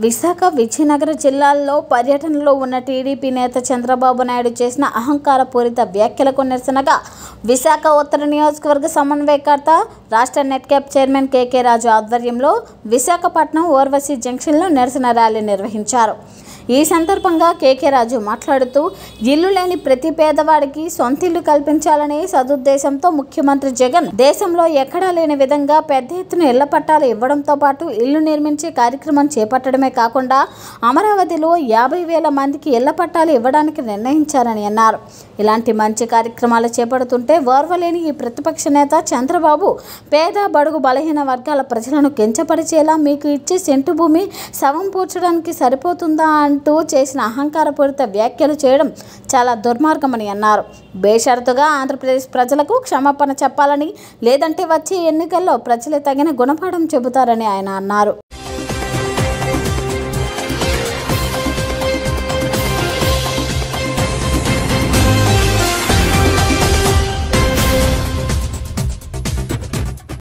విశాఖ విజయనగరం జిల్లాల్లో పర్యటనలో ఉన్న టీడీపీ నేత చంద్రబాబు నాయుడు చేసిన అహంకారపూరిత వ్యాఖ్యలకు నిరసనగా విశాఖ ఉత్తర నియోజకవర్గ సమన్వయకర్త రాష్ట్ర నెట్క్యాప్ చైర్మన్ కేకే రాజు ఆధ్వర్యంలో విశాఖపట్నం ఓర్వశి జంక్షన్లో నిరసన ర్యాలీ నిర్వహించారు ఈ సందర్భంగా కేకే రాజు మాట్లాడుతూ ఇల్లు లేని ప్రతి పేదవాడికి సొంతిల్లు కల్పించాలనే సదుద్దేశంతో ముఖ్యమంత్రి జగన్ దేశంలో ఎక్కడా లేని విధంగా పెద్ద ఎత్తున ఇళ్ల పట్టాలు ఇవ్వడంతో పాటు ఇల్లు నిర్మించే కార్యక్రమం చేపట్టడమే కాకుండా అమరావతిలో యాభై వేల మందికి ఇళ్ల పట్టాలు ఇవ్వడానికి నిర్ణయించారని అన్నారు ఇలాంటి మంచి కార్యక్రమాలు చేపడుతుంటే ఓర్వలేని ఈ ప్రతిపక్ష నేత చంద్రబాబు పేద బడుగు బలహీన వర్గాల ప్రజలను కించపరిచేలా మీకు ఇచ్చే సెంటు భూమి శవం పూడ్చడానికి సరిపోతుందా అంటూ చేసిన అహంకారపూరిత వ్యాఖ్యలు చేయడం చాలా దుర్మార్గమని అన్నారు బేషరతుగా ఆంధ్రప్రదేశ్ ప్రజలకు క్షమాపణ చెప్పాలని లేదంటే వచ్చే ఎన్నికల్లో ప్రజలే తగిన గుణపాఠం చెబుతారని ఆయన అన్నారు